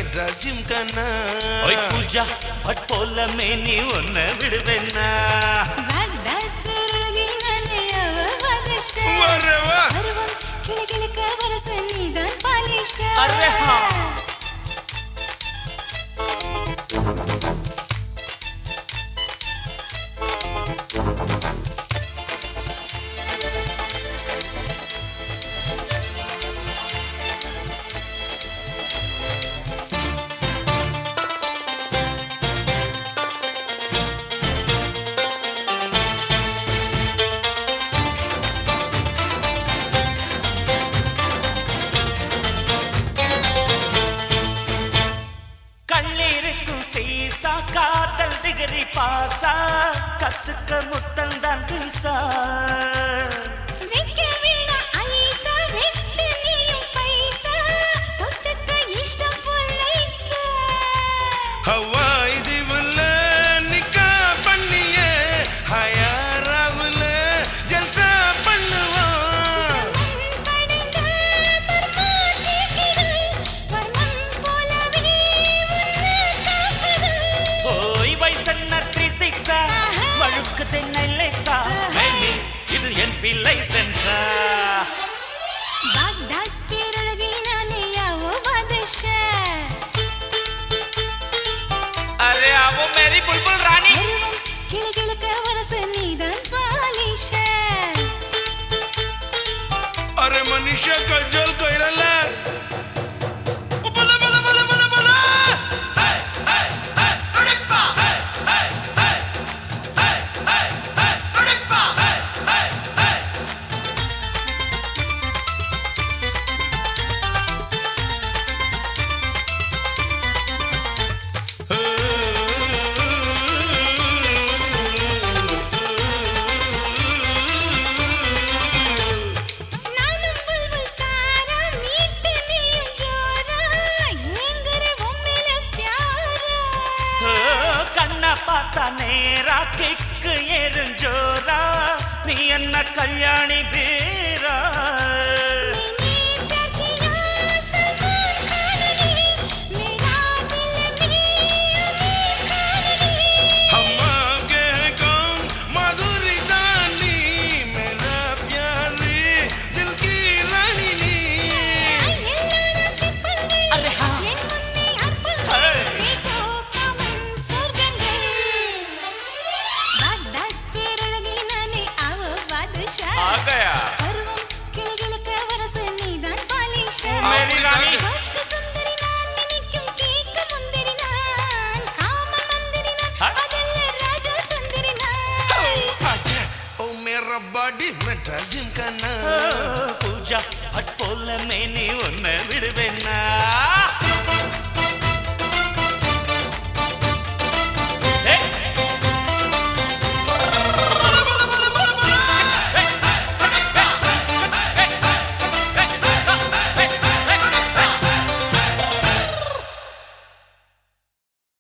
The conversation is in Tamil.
मेरा जिमखाना ஓய் பூஜா பட் போல மேனி ஒன்ன விடுவேன்னா अरे वाह अरे हाँ। கண்ணீருக்கும் சீசா காதல் டிகிரி பாசா கத்துக்க முத்தந்தான் பீசா हवाई दिवल निका பண்ணியே ஹயாராவுல ஜல்சா பண்ணுவோம் ஓய் வயசன்ன த்ரீ சிக்ஸா வழுக்கு தென்னை லேசா மேனி இது என் பிள்ளை சென்சா அரே அவோ மேரி புல்புல் ராணி अरे मनीषा कजल कइरला बोला बोला बोला बोला बोला हाय हाय हाय अड़प्पा हाय हाय हाय हाय हाय हाय अड़प्पा हाय हाय हाय ஓ, கண்ணை பார்த்தா நேரா கிக்கு எரிஞ்சோரா நீ என்ன கல்யாணி பேரா हम आगे हैं कौन माधुरी रानी मेरा प्यारी दिल की रानी नी अरे हाँ आ गया मेरी रानी अच्छा ओ मेरा बॉडी मेरा जिमखाना ஓ, பூஜா பட் போல மேனி ஒன்ன விடுவேன்னா